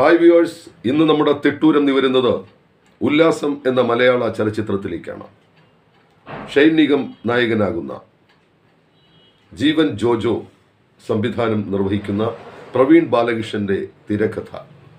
hi viewers ഇന്ന് നമ്മുടെ തെട്ടൂരം നിവരുന്നത് ഉല്ലാസം എന്ന മലയാള ചലച്ചിത്രത്തിലേക്കാണ് ഷൈൻ നിഗം നായകനാകുന്ന ജീവൻ ജോജോ സംവിധാനം നിർവഹിക്കുന്ന പ്രവീൺ ബാലകൃഷ്ണന്റെ തിരക്കഥ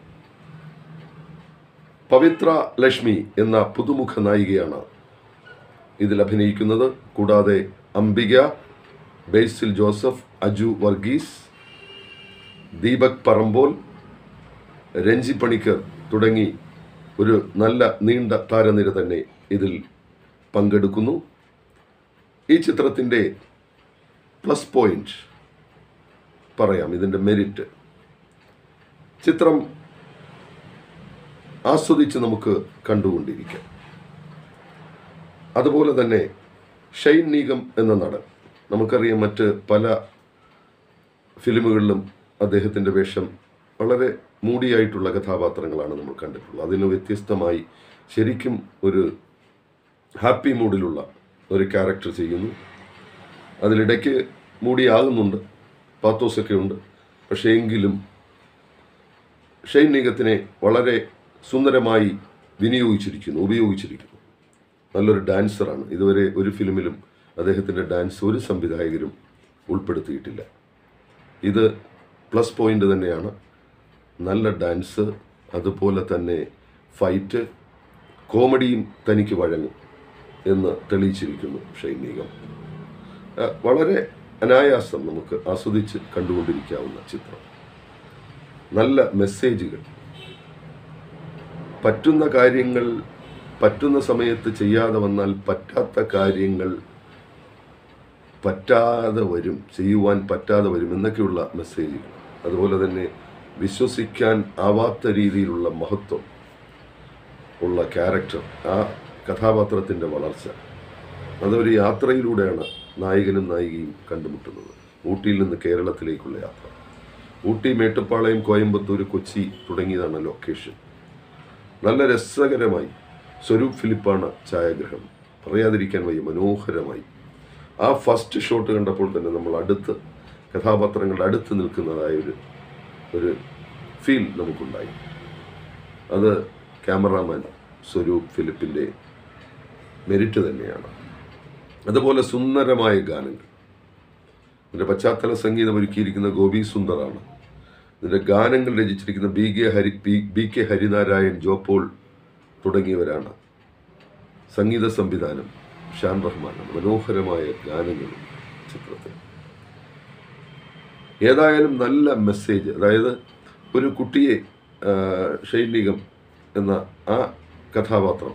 പവിത്ര ലക്ഷ്മി എന്ന പുതുമുഖ നായികയാണ് ഇതിൽ അഭിനയിക്കുന്നത് കൂടാതെ അംബിക ബേസിൽ ജോസഫ് അജു വർഗീസ് ദീപക് പറമ്പോൽ രഞ്ജി പണിക്കർ തുടങ്ങി ഒരു നല്ല നീണ്ട താരനിര തന്നെ ഇതിൽ പങ്കെടുക്കുന്നു ഈ ചിത്രത്തിൻ്റെ പ്ലസ് പോയിന്റ് പറയാം ഇതിൻ്റെ മെരിറ്റ് ചിത്രം ആസ്വദിച്ച് നമുക്ക് കണ്ടുകൊണ്ടിരിക്കാം അതുപോലെ തന്നെ ഷൈൻ നീഗം എന്ന നടൻ നമുക്കറിയാം മറ്റ് പല ഫിലിമുകളിലും അദ്ദേഹത്തിൻ്റെ വേഷം വളരെ മൂടിയായിട്ടുള്ള കഥാപാത്രങ്ങളാണ് നമ്മൾ കണ്ടിട്ടുള്ളത് അതിന് വ്യത്യസ്തമായി ശരിക്കും ഒരു ഹാപ്പി മൂഡിലുള്ള ഒരു ക്യാരക്ടർ ചെയ്യുന്നു അതിലിടയ്ക്ക് മൂടിയാകുന്നുണ്ട് പാത്തോസൊക്കെ ഉണ്ട് പക്ഷേ എങ്കിലും ഷെയ്ൻ നീഗത്തിനെ വളരെ സുന്ദരമായി വിനിയോഗിച്ചിരിക്കുന്നു ഉപയോഗിച്ചിരിക്കുന്നു നല്ലൊരു ഡാൻസറാണ് ഇതുവരെ ഒരു ഫിലിമിലും അദ്ദേഹത്തിൻ്റെ ഡാൻസ് ഒരു സംവിധായകരും ഉൾപ്പെടുത്തിയിട്ടില്ല ഇത് പ്ലസ് പോയിന്റ് തന്നെയാണ് നല്ല ഡാൻസ് അതുപോലെ തന്നെ ഫൈറ്റ് കോമഡിയും തനിക്ക് വഴങ്ങും എന്ന് തെളിയിച്ചിരിക്കുന്നു ഷൈൻ നിഗം ആ, വളരെ അനായാസം നമുക്ക് ആസ്വദിച്ച് കണ്ടുകൊണ്ടിരിക്കാവുന്ന ചിത്രം നല്ല മെസ്സേജുകൾ പറ്റുന്ന കാര്യങ്ങൾ പറ്റുന്ന സമയത്ത് ചെയ്യാതെ വന്നാൽ പറ്റാത്ത കാര്യങ്ങൾ പറ്റാതെ വരും ചെയ്യുവാൻ പറ്റാതെ വരും എന്നൊക്കെയുള്ള മെസ്സേജുകൾ അതുപോലെ തന്നെ വിശ്വസിക്കാൻ ആവാത്ത രീതിയിലുള്ള മഹത്വം ഉള്ള ക്യാരക്ടർ ആ കഥാപാത്രത്തിൻ്റെ വളർച്ച അതൊരു യാത്രയിലൂടെയാണ് നായകനും നായികയും കണ്ടുമുട്ടുന്നത് ഊട്ടിയിൽ നിന്ന് കേരളത്തിലേക്കുള്ള യാത്ര ഊട്ടി മേട്ടുപ്പാളയം കോയമ്പത്തൂർ കൊച്ചി തുടങ്ങിയതാണ് ലൊക്കേഷൻ നല്ല രസകരമായി സ്വരൂപ് ഫിലിപ്പാണ് ഛായാഗ്രഹം പറയാതിരിക്കാൻ വയ്യ മനോഹരമായി ആ ഫസ്റ്റ് ഷോട്ട് കണ്ടപ്പോൾ തന്നെ നമ്മൾ അടുത്ത് കഥാപാത്രങ്ങളുടെ അടുത്ത് നിൽക്കുന്നതായ ഒരു ഒരു ഫീൽ നമുക്കുണ്ടായി അത് ക്യാമറാമാൻ സ്വരൂപ് ഫിലിപ്പിൻ്റെ മെരിറ്റ് തന്നെയാണ് അതുപോലെ സുന്ദരമായ ഗാനങ്ങൾ ഇതിൻ്റെ പശ്ചാത്തല സംഗീതം ഒരുക്കിയിരിക്കുന്ന ഗോപി സുന്ദറാണ് ഇതിൻ്റെ ഗാനങ്ങൾ രചിച്ചിരിക്കുന്ന ബി കെ ഹരി പി- ബി കെ ഹരിനാരായൺ ജോപോൾ തുടങ്ങിയവരാണ് സംഗീത സംവിധാനം ഷാൻ റഹ്മാനാണ് മനോഹരമായ ഗാനങ്ങളും ചിത്രത്തിൽ ഏതായാലും നല്ല മെസ്സേജ് അതായത് ഒരു കുട്ടിയെ ആ, ഷൈനികം എന്ന ആ കഥാപാത്രം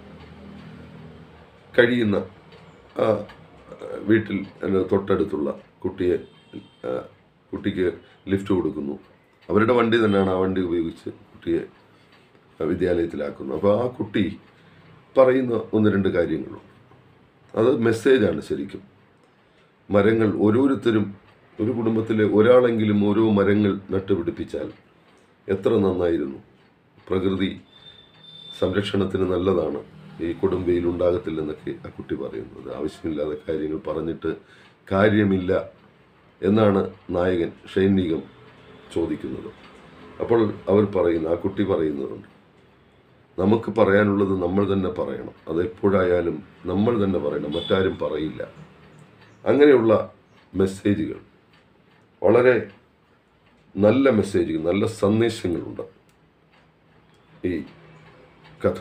കഴിയുന്ന ആ വീട്ടിൽ അതിന് തൊട്ടടുത്തുള്ള കുട്ടിയെ ആ, കുട്ടിക്ക് ലിഫ്റ്റ് കൊടുക്കുന്നു അവരുടെ വണ്ടി തന്നെയാണ് ആ വണ്ടി ഉപയോഗിച്ച് കുട്ടിയെ വിദ്യാലയത്തിലാക്കുന്നു അപ്പോൾ ആ കുട്ടി പറയുന്ന ഒന്ന് രണ്ട് കാര്യങ്ങളുണ്ട് അത് മെസ്സേജാണ് ശരിക്കും മരങ്ങൾ ഓരോരുത്തരും ഒരു കുടുംബത്തിലെ ഒരാളെങ്കിലും ഓരോ മരങ്ങൾ നട്ടുപിടിപ്പിച്ചാൽ എത്ര നന്നായിരുന്നു പ്രകൃതി സംരക്ഷണത്തിന് നല്ലതാണ് ഈ കൊടും വെയിലുണ്ടാകത്തില്ലെന്നൊക്കെ ആ കുട്ടി പറയുന്നത് ആവശ്യമില്ലാത്ത കാര്യങ്ങൾ പറഞ്ഞിട്ട് കാര്യമില്ല എന്നാണ് നായകൻ ഷൈനികം ചോദിക്കുന്നത് അപ്പോൾ അവർ പറയുന്നു ആ കുട്ടി പറയുന്നതുണ്ട് നമുക്ക് പറയാനുള്ളത് നമ്മൾ തന്നെ പറയണം അതെപ്പോഴായാലും നമ്മൾ തന്നെ പറയണം മറ്റാരും പറയില്ല അങ്ങനെയുള്ള മെസ്സേജുകൾ വളരെ നല്ല മെസ്സേജുകൾ നല്ല സന്ദേശങ്ങളുണ്ട് ഈ കഥ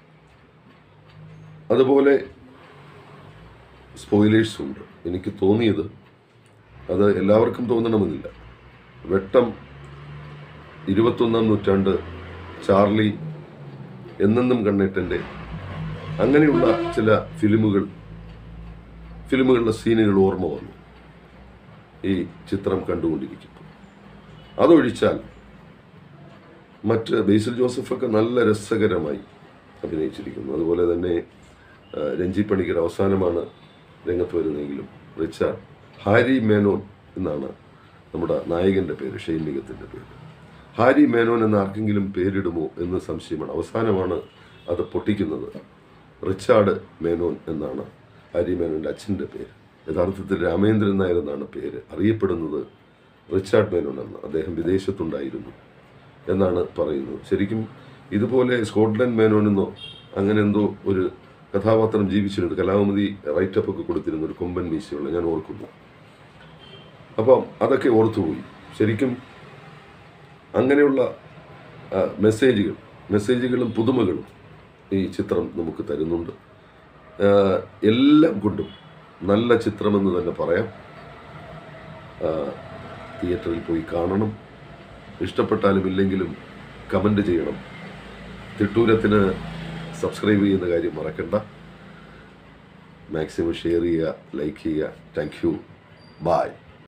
അതുപോലെ സ്പോയിലേഴ്സ് ഉണ്ട് എനിക്ക് തോന്നിയത് അത് എല്ലാവർക്കും തോന്നണമെന്നില്ല വെട്ടം ഇരുപത്തൊന്നാം നൂറ്റാണ്ട് ചാർലി എന്നെന്നും കണ്ണേട്ടൻ്റെ അങ്ങനെയുള്ള ചില ഫിലിമുകൾ ഫിലിമുകളിലെ സീനുകൾ ഓർമ്മ വന്നു ഈ ചിത്രം കണ്ടുകൊണ്ടിരിക്കുമ്പോൾ അതൊഴിച്ചാൽ മറ്റ് ബേസിൽ ജോസഫൊക്കെ നല്ല രസകരമായി അഭിനയിച്ചിരിക്കുന്നു അതുപോലെ തന്നെ ആ, രഞ്ജി പണിക്കർ അവസാനമാണ് രംഗത്ത് വരുന്നതെങ്കിലും റിച്ചാർഡ് ഹാരി മേനോൻ എന്നാണ് നമ്മുടെ നായകൻ്റെ പേര് ഷൈനികത്തിൻ്റെ പേര് ഹാരി മേനോൻ എന്ന ആർക്കെങ്കിലും പേരിടുമോ എന്ന് സംശയമാണ് അവസാനമാണ് അത് പൊട്ടിക്കുന്നത് റിച്ചാർഡ് മേനോൻ എന്നാണ് ഹാരി മേനോൻ്റെ അച്ഛൻ്റെ പേര് യഥാർത്ഥത്തിൽ രാമേന്ദ്രൻ നായർ എന്നാണ് പേര് അറിയപ്പെടുന്നത് റിച്ചാർഡ് മേനോൻ എന്ന് അദ്ദേഹം വിദേശത്തുണ്ടായിരുന്നു എന്നാണ് പറയുന്നത് ശരിക്കും ഇതുപോലെ സ്കോട്ട്ലൻഡ് മേനോനെന്നോ അങ്ങനെ എന്തോ ഒരു കഥാപാത്രം ജീവിച്ചിട്ടുണ്ട് കലാമതി റൈറ്റപ്പ് ഒക്കെ കൊടുത്തിരുന്ന ഒരു കൊമ്പൻ മീശയുള്ള ഞാൻ ഓർക്കുന്നു അപ്പം അതൊക്കെ ഓർത്തുപോയി ശരിക്കും അങ്ങനെയുള്ള ആ, മെസ്സേജുകൾ മെസ്സേജുകളും പുതുമകളും ഈ ചിത്രം നമുക്ക് തരുന്നുണ്ട് ആ, എല്ലാം കൊണ്ടും നല്ല ചിത്രമെന്ന് തന്നെ പറയാം ആ, തിയേറ്ററിൽ പോയി കാണണം ഇഷ്ടപ്പെട്ടാലും ഇല്ലെങ്കിലും കമൻ്റ് ചെയ്യണം തിട്ടൂരത്തിന് സബ്സ്ക്രൈബ് ചെയ്യുന്ന കാര്യം മറക്കണ്ട മാക്സിമം ഷെയർ ചെയ്യുക ലൈക്ക് ചെയ്യുക താങ്ക് യു ബായ്